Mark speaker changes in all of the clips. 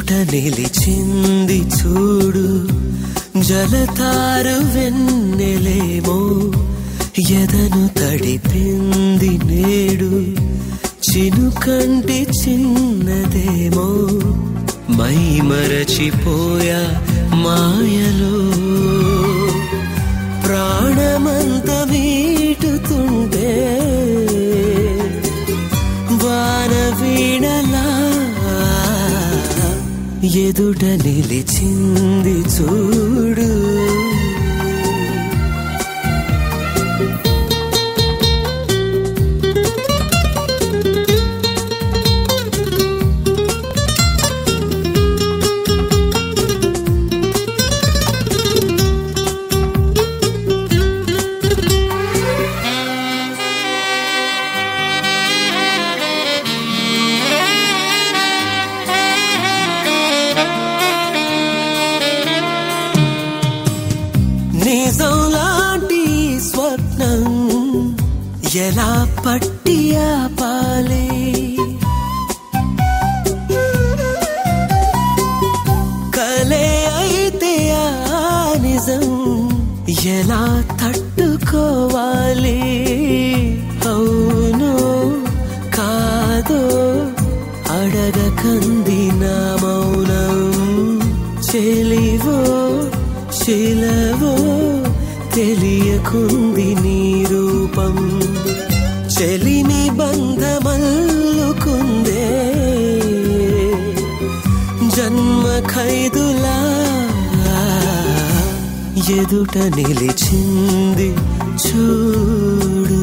Speaker 1: ఎదుట నిలిచింది చూడు జలతారు వెన్నెలేమో ఎదను తడిపింది నేడు చినుకంటి చిన్నదేమో మై మరచిపోయా మాయలో ప్రాణమంత వీటుతుంటే వాన వీణలా ఎదుట నిలిచింది చూడు నిజం లాంటి స్వప్నం ఎలా పట్టి ఆపాలి కలే అయితే ఆ నిజం ఎలా తట్టుకోవాలి అవును కాదో అడగకంది నా మౌనం చెలివో శిలవో తెలియకుంది నీ రూపం చెలిమి బంధమల్లుకుందే జన్మ ఖైదులా ఎదుట నిలిచింది చూడు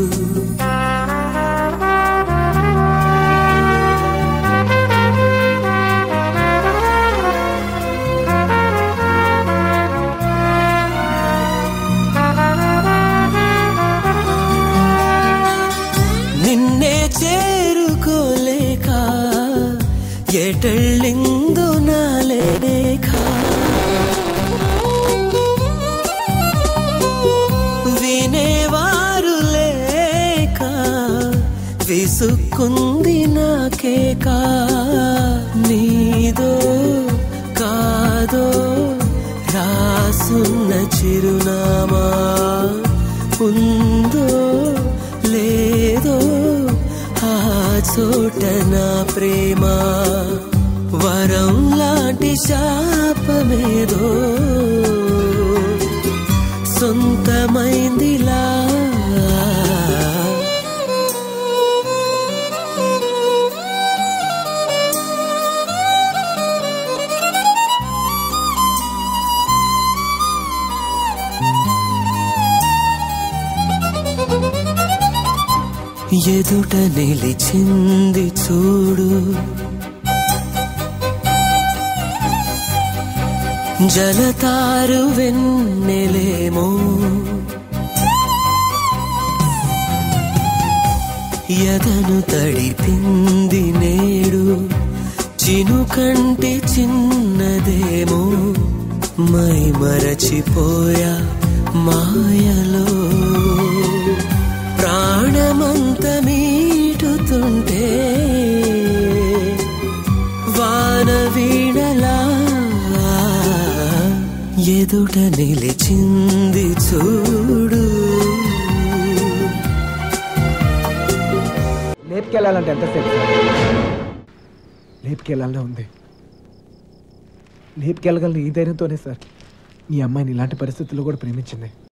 Speaker 1: నిన్నే చేరుకోలేక ఎటళ్ళిందో నా లేఖ వినేవారు లేక విసుక్కుంది నాకేక నీదో కాదో రాసున్న చిరునామా ఉందో లేదో ఆ చోట నా ప్రేమ వరం లాంటి శాపమేదో సొంతమైందిలా ఎదుట నిలిచింది చూడు జలతారు వెన్నెలేమో ఎదను తడిపింది నేడు చినుకంటి చిన్నదేమో మై మరచిపోయా మాయలో ప్రాణమంత మీటుతుంటే వాన వీణలా ఎదుట నిలిచింది చూడు
Speaker 2: లేపుకెళ్ళాలంటే ఎంతసేపు సార్ లేపుకెళ్ళాలనే ఉంది లేపుకెళ్ళగలను ఈ ధైర్యంతోనే సార్ మీ అమ్మాయిని ఇలాంటి పరిస్థితుల్లో కూడా ప్రేమించింది